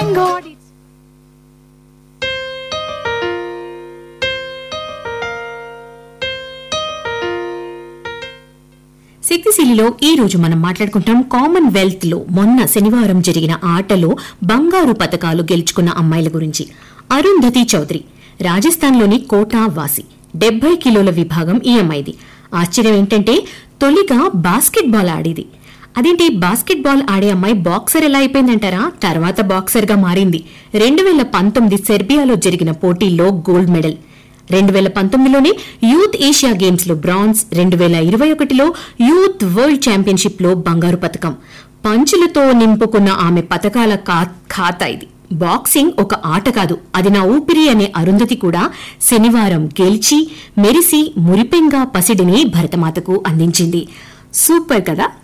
Thank God it's శక్తిశీలిలో ఈ రోజు మనం మాట్లాడుకుంటాం కామన్వెల్త్ లో మొన్న శనివారం జరిగిన ఆటలో బంగారు పతకాలు గెలుచుకున్న అమ్మాయిల గురించి అరుంధతి చౌదరి రాజస్థాన్లోని కోటా వాసి డెబ్బై కిలోల విభాగం ఈ అమ్మాయిది ఆశ్చర్యం ఏంటంటే తొలిగా బాస్కెట్ బాల్ ఆడేది అదేంటి బాస్కెట్ బాల్ ఆడే అమ్మాయి బాక్సర్ ఎలా అయిపోయిందంటారా తర్వాత బాక్సర్ గా మారింది రెండు వేల పంతొమ్మిది సెర్బియాలో జరిగిన పోటీల్లో గోల్డ్ మెడల్ రెండు వేల పంతొమ్మిదిలోనే యూత్ ఏషియా గేమ్స్ లో బ్రాంజ్ రెండు వేల ఇరవై ఒకటిలో యూత్ వరల్డ్ ఛాంపియన్షిప్ లో బంగారు పథకం పంచులతో నింపుకున్న ఆమె పథకాల కా- ఖాతా ఇది బాక్సింగ్ ఒక ఆట కాదు అది నా ఊపిరి అనే అరుంధతి కూడా శనివారం గెలిచి మెరిసి మురిపెంగా పసిడిని భరతమాతకు అందించింది సూపర్ కదా